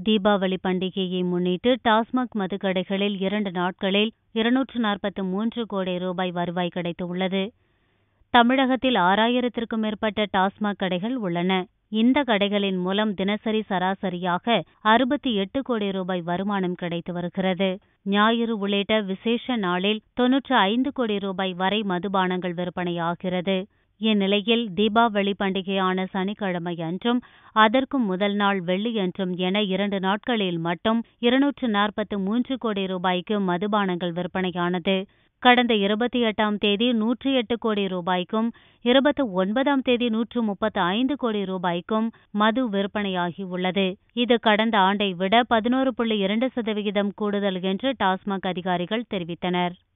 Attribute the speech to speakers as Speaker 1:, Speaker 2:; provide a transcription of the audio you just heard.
Speaker 1: தீபாவளி பண்டிகையை முன்னிட்டு டாஸ்மாக் மதுக்கடைகளில் இரண்டு நாட்களில் இருநூற்று நாற்பத்து மூன்று கோடி ரூபாய் வருவாய் கிடைத்துள்ளது தமிழகத்தில் ஆறாயிரத்திற்கும் மேற்பட்ட டாஸ்மாக் கடைகள் உள்ளன இந்த கடைகளின் மூலம் தினசரி சராசரியாக அறுபத்தி எட்டு கோடி ரூபாய் வருமானம் கிடைத்து வருகிறது ஞாயிறு உள்ளிட்ட விசேஷ நாளில் தொன்னூற்று ஐந்து கோடி ரூபாய் வரை மதுபானங்கள் விற்பனையாகிறது இந்நிலையில் தீபாவளி பண்டிகையான சனிக்கிழமை அன்றும் அதற்கும் முதல் நாள் வெள்ளியன்றும் என இரண்டு நாட்களில் மட்டும் இருநூற்று நாற்பத்து மூன்று கோடி ரூபாய்க்கு மதுபானங்கள் விற்பனையானது கடந்த இருபத்தி எட்டாம் தேதி நூற்றி எட்டு கோடி ரூபாய்க்கும் இருபத்தி ஒன்பதாம் தேதி நூற்று முப்பத்து ஐந்து கோடி ரூபாய்க்கும் மது விற்பனையாகியுள்ளது இது கடந்த ஆண்டை விட பதினோரு புள்ளி இரண்டு சதவிகிதம் கூடுதல் என்று டாஸ்மாக் அதிகாரிகள் தெரிவித்தனர்